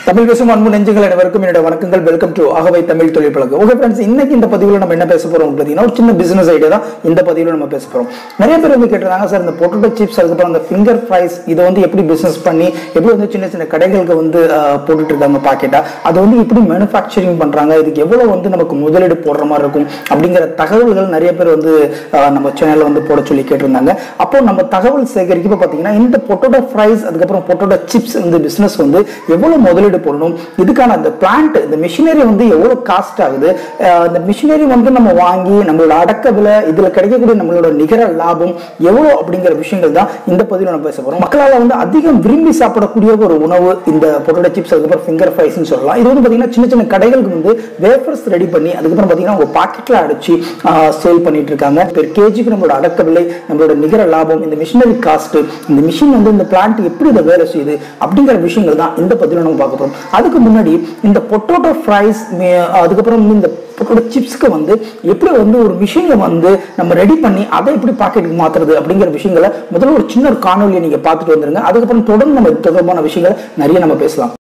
தமிழ் பேசும் அன்பு நெஞ்சுகள் அனைவருக்கும் என்னோட வணக்கங்கள் வெல்கம் டு அகவை தமிழ் தொழில் பழக்கம் ஓகே ஃப்ரெண்ட்ஸ் இன்னைக்கு இந்த பதிவில் நம்ம என்ன பேச போறோம் பார்த்தீங்கன்னா ஒரு சின்ன பிசினஸ் ஐடியா தான் இந்த பதிவில் நம்ம பேச போறோம் நிறைய பேர் வந்து கேட்டிருந்தாங்க சார் இந்த பொட்டோட்டோ சிப்ஸ் அதுக்கப்புறம் அந்த ஃபிங்கர் ஃப்ரைஸ் இதை வந்து எப்படி பிசினஸ் பண்ணி எப்படி வந்து சின்ன சின்ன கடைகளுக்கு வந்து ஆஹ், போட்டுட்டு இருக்காங்க பாக்கெட்டா அதை வந்து எப்படி மேனுஃபேக்சரிங் பண்றாங்க இதுக்கு எவ்வளவு வந்து நமக்கு முதலீடு போடுற மாதிரி இருக்கும் அப்படிங்கிற தகவல்கள் நிறைய பேர் வந்து ஆஹ், நம்ம சேனல்ல வந்து போட சொல்லி கேட்டிருந்தாங்க அப்போ நம்ம தகவல் சேகரிக்கப்ப பார்த்தீங்கன்னா இந்த பொட்டோட்டோ ஃப்ரைஸ் அதுக்கப்புறம் பொட்டோட்டோ சிப்ஸ் இந்த பிசினஸ் வந்து எவ்வளவு முதலீடு போடணும் இதுக்கான அந்த பிளான்ட் இந்த மிஷினரி வந்து எவ்வளவு காஸ்ட் ஆகுது அஹ் இந்த மிஷினரி வந்து நம்ம வாங்கி நம்மளோட அடக்க விலை இதுல கிடைக்கக்கூடிய நம்மளோட நிகர லாபம் எவ்வளவு அப்படிங்கிற விஷயங்கள் தான் இந்த பதிவில் நம்ம பேச போறோம் மக்களால் வந்து அதிகம் விரும்பி சாப்பிடக்கூடிய ஒரு உணவு இந்த பொட்டோட்டோ சிப்ஸ் அதுக்கப்புறம் ஃபிங்கர் ஃப்ரைஸ்னு சொல்லலாம் இது வந்து பாத்தீங்கன்னா சின்ன சின்ன கடைகளுக்கு வந்து வேஃபர்ஸ் ரெடி பண்ணி அதுக்கப்புறம் பாத்தீங்கன்னா உங்க பாக்கெட்ல அடைச்சு சேல் பண்ணிட்டு இருக்காங்க பெர் கேஜிக்கு நம்மளோட அடக்க விலை நம்மளோட நிகர லாபம் இந்த மிஷினரி காஸ்ட் இந்த மிஷின் வந்து இந்த பிளான்ட் எப்படி இதை வேலை செய்யுது அப்படிங்கிற விஷயங்கள் தான் இந்த பதிவில் நம்ம பார்க்க போறோம் அதுக்கு முன்னாடி இந்த பொட்டோட்டோ ஃப்ரைஸ் அதுக்கப்புறம் வந்து இந்த பொட்டோட்டோ சிப்ஸ்க்கு வந்து எப்படி வந்து ஒரு மிஷினை வந்து நம்ம ரெடி பண்ணி அதை எப்படி பாக்கெட்டுக்கு மாத்துறது அப்படிங்கிற விஷயங்களை முதல்ல ஒரு சின்ன ஒரு காணொலியை நீங்க பார்த்துட்டு வந்துருங்க அதுக்கப்புறம் தொடர்ந்து நம்ம இது தொடர்பான விஷயங்கள் நிறைய நம்ம பேசலாம்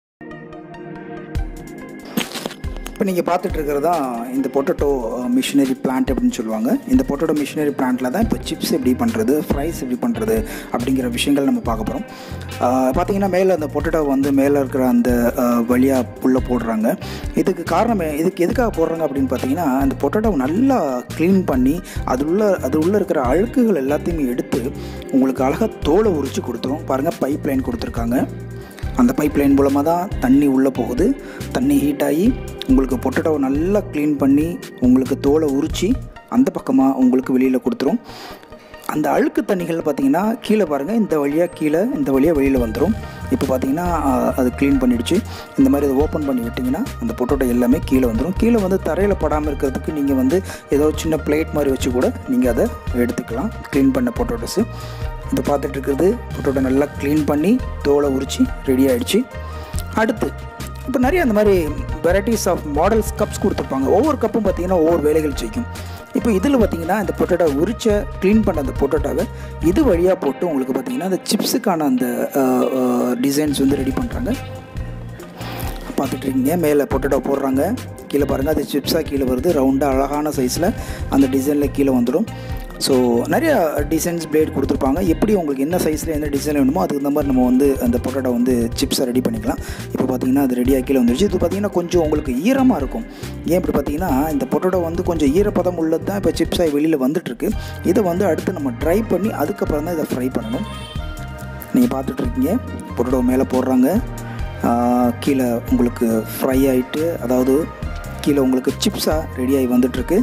இப்போ நீங்கள் பார்த்துட்டு இருக்கிறது தான் இந்த பொட்டேட்டோ மிஷினரி பிளான்ட் அப்படின்னு சொல்லுவாங்க இந்த பொட்டேட்டோ மிஷினரி பிளான்ட்டில் தான் இப்போ சிப்ஸ் எப்படி பண்ணுறது ஃப்ரைஸ் எப்படி பண்ணுறது அப்படிங்கிற விஷயங்கள் நம்ம பார்க்க போகிறோம் பார்த்தீங்கன்னா மேலே அந்த பொட்டேட்டோ வந்து மேலே இருக்கிற அந்த வழியாக உள்ளே போடுறாங்க இதுக்கு காரணம் எ- இதுக்கு எதுக்காக போடுறாங்க அப்படின்னு பார்த்தீங்கன்னா அந்த பொட்டேட்டோவை நல்லா க்ளீன் பண்ணி அது உள்ள அது உள்ளே இருக்கிற அழுக்குகள் எல்லாத்தையுமே எடுத்து உங்களுக்கு அழகாக தோலை உரித்து கொடுத்துரும் பாருங்கள் பைப் லைன் கொடுத்துருக்காங்க அந்த பைப் லைன் மூலமாக தான் தண்ணி உள்ளே போகுது தண்ணி ஹீட் ஆகி உங்களுக்கு பொட்டேட்டோவை நல்லா க்ளீன் பண்ணி உங்களுக்கு தோலை உரித்து அந்த பக்கமாக உங்களுக்கு வெளியில் கொடுத்துரும் அந்த அழுக்கு தண்ணிகள் பார்த்தீங்கன்னா கீழே பாருங்கள் இந்த வழியாக கீழே இந்த வழியாக வெளியில் வந்துடும் இப்போ பார்த்தீங்கன்னா ஆஹ், அது க்ளீன் பண்ணிடுச்சு இந்த மாதிரி அதை ஓப்பன் பண்ணி விட்டிங்கன்னா அந்த பொட்டோட்டோ எல்லாமே கீழே வந்துடும் கீழே வந்து தரையில் படாமல் இருக்கிறதுக்கு நீங்கள் வந்து ஏதோ சின்ன பிளேட் மாதிரி வச்சு கூட நீங்கள் அதை எடுத்துக்கலாம் க்ளீன் பண்ண பொட்டோட்டோஸு இப்போ பார்த்துட்டு இருக்கிறது பொட்டோட்டோ நல்லா க்ளீன் பண்ணி தோலை உரித்து ரெடி ஆயிடுச்சு அடுத்து இப்போ நிறைய அந்த மாதிரி வெரைட்டிஸ் ஆஃப் மாடல்ஸ் கப்ஸ் கொடுத்துருப்பாங்க ஒவ்வொரு கப்பும் பார்த்தீங்கன்னா ஒவ்வொரு வேலைகள் செய்யும் இப்போ இதில் பார்த்தீங்கன்னா இந்த பொட்டேட்டோ உரிச்ச க்ளீன் பண்ண அந்த பொட்டேட்டோவை இது வழியாக போட்டு உங்களுக்கு பார்த்தீங்கன்னா அந்த சிப்ஸுக்கான அந்த டிசைன்ஸ் வந்து ரெடி பண்ணுறாங்க பார்த்துட்டு இருக்கீங்க மேலே பொட்டேட்டோ போடுறாங்க கீழே பாருங்கள் அது சிப்ஸாக கீழே வருது ரவுண்டாக அழகான சைஸில் அந்த டிசைனில் கீழே வந்துடும் ஸோ நிறைய டிசைன்ஸ் பிளேட் கொடுத்துருப்பாங்க எப்படி உங்களுக்கு என்ன சைஸில் என்ன டிசைன் வேணுமோ அதுக்கு தகுந்த மாதிரி நம்ம வந்து அந்த பொட்டேட்டோ வந்து சிப்ஸை ரெடி பண்ணிக்கலாம் இப்போ பார்த்தீங்கன்னா அது ரெடியாக கீழே வந்துருச்சு இது பார்த்தீங்கன்னா கொஞ்சம் உங்களுக்கு ஈரமாக இருக்கும் ஏன் இப்படி பார்த்தீங்கன்னா இந்த பொட்டேட்டோ வந்து கொஞ்சம் ஈரப்பதம் உள்ளது தான் இப்போ சிப்ஸாக வெளியில் வந்துட்டுருக்கு இதை வந்து அடுத்து நம்ம ட்ரை பண்ணி அதுக்கப்புறம் தான் இதை ஃப்ரை பண்ணணும் நீங்கள் பார்த்துட்டு இருக்கீங்க பொட்டேட்டோ மேலே போடுறாங்க ஆஹ் கீழே உங்களுக்கு ஃப்ரை ஆகிட்டு அதாவது கீழே உங்களுக்கு சிப்ஸாக ரெடியாகி வந்துட்டுருக்கு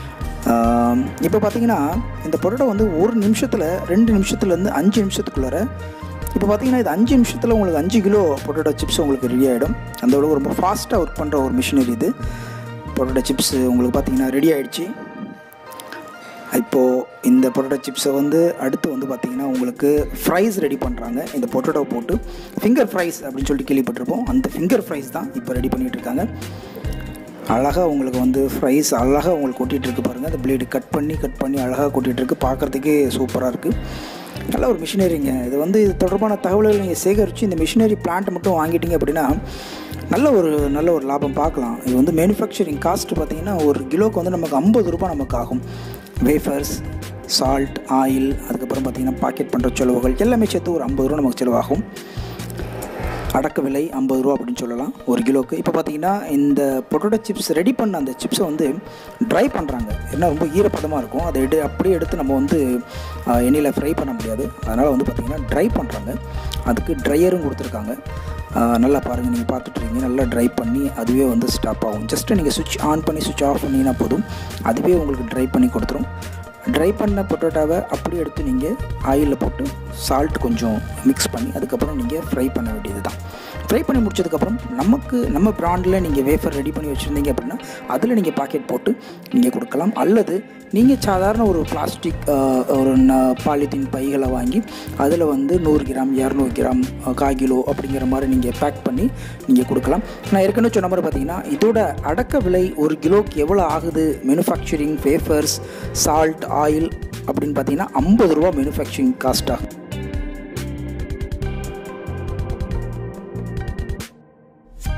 இப்போ பார்த்தீங்கன்னா இந்த பொட்டேட்டோ வந்து ஒரு நிமிஷத்தில் ரெண்டு நிமிஷத்துலேருந்து அஞ்சு நிமிஷத்துக்குள்ளார இப்போ பார்த்தீங்கன்னா இது அஞ்சு நிமிஷத்தில் உங்களுக்கு அஞ்சு கிலோ பொட்டேட்டோ சிப்ஸ் உங்களுக்கு ரெடி ஆகிடும் அந்த அளவுக்கு ரொம்ப ஃபாஸ்ட்டாக ஒர்க் பண்ணுற ஒரு மிஷினரி இது பொட்டேட்டோ சிப்ஸ் உங்களுக்கு பார்த்தீங்கன்னா ரெடி ஆகிடுச்சு இப்போது இந்த பொட்டேட்டோ சிப்ஸை வந்து அடுத்து வந்து பார்த்திங்கன்னா உங்களுக்கு ஃப்ரைஸ் ரெடி பண்ணுறாங்க இந்த பொட்டேட்டோ போட்டு ஃபிங்கர் ஃப்ரைஸ் அப்படின்னு சொல்லிட்டு கேள்விப்பட்டிருப்போம் அந்த ஃபிங்கர் ஃப்ரைஸ் தான் இப்போ ரெடி பண்ணிகிட்டு இருக்காங்க அழகாக உங்களுக்கு வந்து ஃப்ரைஸ் அழகாக உங்களுக்கு கொட்டிகிட்டு இருக்கு பாருங்கள் அந்த பிளேடு கட் பண்ணி கட் பண்ணி அழகாக கொட்டிகிட்டு இருக்கு பார்க்குறதுக்கே சூப்பராக இருக்குது நல்ல ஒரு மிஷினரிங்க இது வந்து இது தொடர்பான தகவல்கள் நீங்கள் சேகரித்து இந்த மிஷினரி பிளான்ட் மட்டும் வாங்கிட்டீங்க அப்படின்னா நல்ல ஒரு நல்ல ஒரு லாபம் பார்க்கலாம் இது வந்து மேனுஃபேக்சரிங் காஸ்ட் பார்த்தீங்கன்னா ஒரு கிலோக்கு வந்து நமக்கு ஐம்பது ரூபாய் நமக்கு ஆகும் வேஃபர்ஸ் சால்ட் ஆயில் அதுக்கப்புறம் பார்த்தீங்கன்னா பாக்கெட் பண்ணுற செலவுகள் எல்லாமே சேர்த்து ஒரு ஐம்பது ரூபா நமக்கு செலவாகும் அடக்க விலை ஐம்பது ரூபா அப்படின்னு சொல்லலாம் ஒரு கிலோக்கு இப்போ பார்த்தீங்கன்னா இந்த பொட்டோட்டோ சிப்ஸ் ரெடி பண்ண அந்த சிப்ஸை வந்து ட்ரை பண்ணுறாங்க ஏன்னா ரொம்ப ஈரப்பதமாக இருக்கும் அதை எடு அப்படியே எடுத்து நம்ம வந்து ஆஹ், எண்ணெயில் ஃப்ரை பண்ண முடியாது அதனால் வந்து பார்த்திங்கன்னா ட்ரை பண்ணுறாங்க அதுக்கு ட்ரையரும் கொடுத்துருக்காங்க ஆஹ், நல்லா பாருங்கள் நீங்கள் பார்த்துட்ருக்கீங்க நல்லா ட்ரை பண்ணி அதுவே வந்து ஸ்டாப் ஆகும் ஜஸ்ட்டு நீங்கள் சுவிட்ச் ஆன் பண்ணி சுவிட்ச் ஆஃப் பண்ணிங்கன்னா போதும் அதுவே உங்களுக்கு ட்ரை பண்ணி கொடுத்துரும் ட்ரை பண்ண பொட்டோட்டாவை அப்படியே எடுத்து நீங்கள் ஆயிலில் போட்டு சால்ட் கொஞ்சம் மிக்ஸ் பண்ணி அதுக்கப்புறம் நீங்கள் ஃப்ரை பண்ண வேண்டியது தான் ஃப்ரை பண்ணி முடிச்சதுக்கப்புறம் நமக்கு நம்ம ப்ராண்டில் நீங்கள் வேஃபர் ரெடி பண்ணி வச்சுருந்தீங்க அப்படின்னா அதில் நீங்கள் பாக்கெட் போட்டு நீங்கள் கொடுக்கலாம் அல்லது நீங்கள் சாதாரண ஒரு பிளாஸ்டிக் ஒரு பாலித்தீன் பைகளை வாங்கி அதில் வந்து நூறு கிராம் இரநூறு கிராம் அஹ், கால் கிலோ அப்படிங்கிற மாதிரி நீங்கள் பேக் பண்ணி நீங்கள் கொடுக்கலாம் நான் ஏற்கனவே சொன்ன மாதிரி பார்த்தீங்கன்னா இதோட அடக்க விலை ஒரு கிலோக்கு எவ்வளோ ஆகுது மேனுஃபேக்சரிங் வேஃபர்ஸ் சால்ட் ஆயில் அப்படின்னு பார்த்தீங்கன்னா ஐம்பது ரூபா மேனுஃபேக்சரிங் காஸ்ட் ஆகும்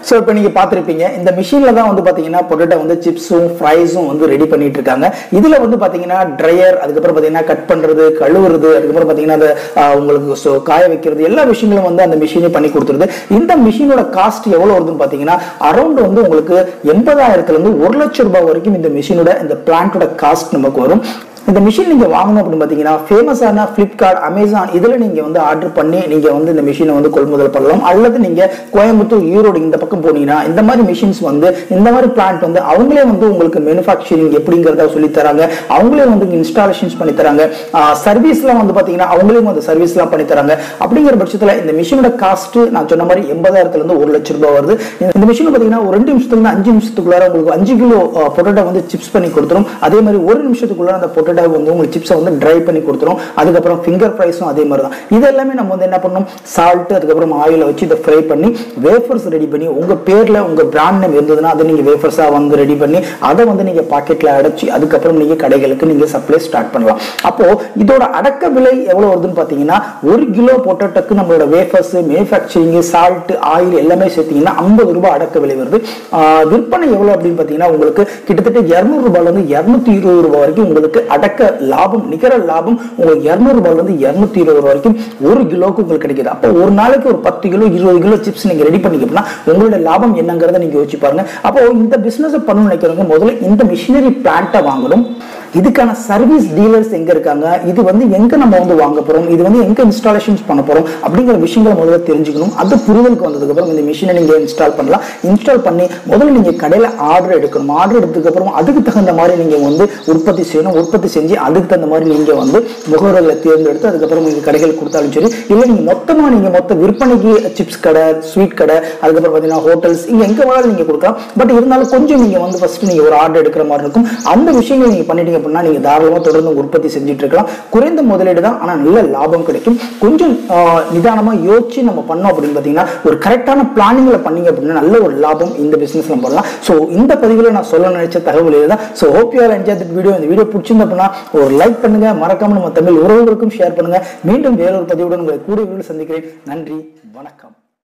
ஸோ இப்போ நீங்கள் பார்த்துருப்பீங்க இந்த மிஷினில் தான் வந்து பார்த்தீங்கன்னா பொட்டேட்டோ வந்து சிப்ஸும் ஃப்ரைஸும் வந்து ரெடி பண்ணிட்டு இருக்காங்க இதில் வந்து பார்த்தீங்கன்னா ட்ரையர் அதுக்கப்புறம் பார்த்தீங்கன்னா கட் பண்ணுறது கழுவுறது அதுக்கப்புறம் பார்த்தீங்கன்னா அந்த ஆஹ், உங்களுக்கு so காய வைக்கிறது எல்லா விஷயங்களும் வந்து அந்த மிஷினே பண்ணி கொடுத்துருது இந்த மிஷினோட காஸ்ட் எவ்வளோ வருதுன்னு பார்த்தீங்கன்னா அரௌண்ட் வந்து உங்களுக்கு எண்பதாயிரத்துலேருந்து ஒரு லட்சம் ரூபாய் வரைக்கும் இந்த மிஷினோட இந்த பிளான்ட்டோட காஸ்ட் நமக்கு வரும் இந்த மிஷின் நீங்க வாங்கணும் அப்படின்னு பாத்தீங்கன்னா ஃபேமஸான ஃபிளிப்கார்ட் அமேசான் இதுல நீங்க வந்து ஆர்டர் பண்ணி நீங்க வந்து இந்த மிஷினை வந்து கொள்முதல் பண்ணலாம் அல்லது நீங்க கோயம்புத்தூர் ஈரோடு இந்த பக்கம் போனீங்கன்னா இந்த மாதிரி மிஷின்ஸ் வந்து இந்த மாதிரி பிளான்ட் வந்து அவங்களே வந்து உங்களுக்கு மேனுஃபேக்சரிங் எப்படிங்கிறத சொல்லி தராங்க அவங்களே வந்து இன்ஸ்டாலேஷன்ஸ் பண்ணி தராங்க சர்வீஸ்லாம் வந்து பாத்தீங்கன்னா அவங்களே வந்து சர்வீஸ்லாம் பண்ணி தராங்க அப்படிங்கிற பட்சத்துல இந்த மிஷினோட காஸ்ட் நான் சொன்ன மாதிரி எண்பதாயிரத்துல இருந்து ஒரு லட்சம் ரூபாய் வருது இந்த மிஷின் பாத்தீங்கன்னா ஒரு ரெண்டு நிமிஷத்துல இருந்து அஞ்சு நிமிஷத்துக்குள்ளார உங்களுக்கு அஞ்சு கிலோ பொட்டேட்டோ வந்து சிப்ஸ் பண்ணி கொடுத்துரும் அதே மாதிரி ஒரு நிமிஷத்துக்குள்ள அந்த பொட்டேட்டோ வந்து உங்களுக்கு சிப்ஸை வந்து ட்ரை பண்ணி கொடுத்துரும் அதுக்கப்புறம் ஃபிங்கர் ஃப்ரைஸும் அதே மாதிரி தான் இது எல்லாமே நம்ம வந்து என்ன பண்ணணும் சால்ட் அதுக்கப்புறம் ஆயில வச்சு இதை ஃப்ரை பண்ணி வேஃபர்ஸ் ரெடி பண்ணி உங்க பேர்ல உங்க பிராண்ட் நேம் இருந்ததுன்னா அதை நீங்க வேஃபர்ஸா வந்து ரெடி பண்ணி அதை வந்து நீங்க பாக்கெட்ல அடைச்சு அதுக்கப்புறம் நீங்க கடைகளுக்கு நீங்க சப்ளை ஸ்டார்ட் பண்ணலாம் அப்போ இதோட அடக்க விலை எவ்வளவு வருதுன்னு பாத்தீங்கன்னா ஒரு கிலோ பொட்டேட்டோக்கு நம்மளோட வேஃபர்ஸ் மேனுஃபேக்சரிங் சால்ட் ஆயில் எல்லாமே சேர்த்தீங்கன்னா ஐம்பது ரூபாய் அடக்க விலை வருது ஆஹ் விற்பனை எவ்வளவு அப்படின்னு பாத்தீங்கன்னா உங்களுக்கு கிட்டத்தட்ட இருநூறு ரூபாயில இருந்து இருநூத்தி இருபது ரூபாய் வரைக்கும் உங்களுக்கு அடக்க லாபம் நிகர லாபம் உங்களுக்கு இருநூறு ரூபாயில இருந்து இருநூத்தி இருபது ரூபாய் வரைக்கும் ஒரு கிலோக்கு உங்களுக்கு கிடைக்குது அப்போ ஒரு நாளைக்கு ஒரு பத்து கிலோ இருபது கிலோ சிப்ஸ் நீங்க ரெடி பண்ணிக்க அப்படின்னா உங்களோட லாபம் என்னங்கிறத நீங்க யோசிச்சு பாருங்க அப்போ இந்த பிசினஸ் பண்ணணும்னு நினைக்கிறவங்க முதல்ல இந்த மிஷினரி பிளான்ட்டை வாங்கணும் இதுக்கான சர்வீஸ் டீலர்ஸ் எங்க இருக்காங்க இது வந்து எங்க நம்ம வந்து வாங்க போறோம் இது வந்து எங்க இன்ஸ்டாலேஷன்ஸ் பண்ண போறோம் அப்படிங்கிற விஷயங்களை முதல்ல தெரிஞ்சுக்கணும் அது புரிதலுக்கு வந்ததுக்கு அப்புறம் இந்த மிஷினை நீங்க இன்ஸ்டால் பண்ணலாம் இன்ஸ்டால் பண்ணி முதல்ல நீங்க கடையில ஆர்டர் எடுக்கணும் ஆர்டர் எடுத்ததுக்கு அப்புறம் அதுக்கு தகுந்த மாதிரி நீங்க வந்து உற்பத்தி செய்யணும் உற்பத்தி செஞ்சு அதுக்கு தகுந்த மாதிரி நீங்க வந்து முகவர்களை தேர்ந்தெடுத்து அதுக்கப்புறம் நீங்க கடைகள் கொடுத்தாலும் சரி இல்ல நீங்க மொத்தமா நீங்க மொத்த விற்பனைக்கு சிப்ஸ் கடை ஸ்வீட் கடை அதுக்கப்புறம் பாத்தீங்கன்னா ஹோட்டல்ஸ் இங்க எங்க வேணாலும் நீங்க கொடுக்கலாம் பட் இருந்தாலும் கொஞ்சம் நீங்க வந்து ஃபர்ஸ்ட் நீங்க ஒரு ஆர்டர் எடுக்கிற மாதிரி இருக்கும் அந்த விஷயங்களை நீங்க பண்ணிட்டீங்க அப்படின்னா நீங்க தாராளமா தொடர்ந்து உற்பத்தி செஞ்சுட்டு இருக்கலாம் குறைந்த முதலீடு தான் ஆனா நல்ல லாபம் கிடைக்கும் கொஞ்சம் ஆஹ், நிதானமா யோசிச்சு நம்ம பண்ணோம் அப்படின்னு பாத்தீங்கன்னா ஒரு கரெக்டான பிளானிங்ல பண்ணீங்க அப்படின்னா நல்ல ஒரு லாபம் இந்த பிசினஸ்ல பண்ணலாம் ஸோ இந்த பதிவில் நான் சொல்ல நினைச்ச தகவல் இதுதான் so hope you are enjoy that video இந்த வீடியோ பிடிச்சிருந்த அப்படின்னா ஒரு லைக் பண்ணுங்க மறக்காம நம்ம தமிழ் உறவுகளுக்கும் ஷேர் பண்ணுங்க மீண்டும் வேறொரு பதிவுடன் உங்களை கூடிய விரைவில் சந்திக்கிறேன் நன்றி வணக்கம்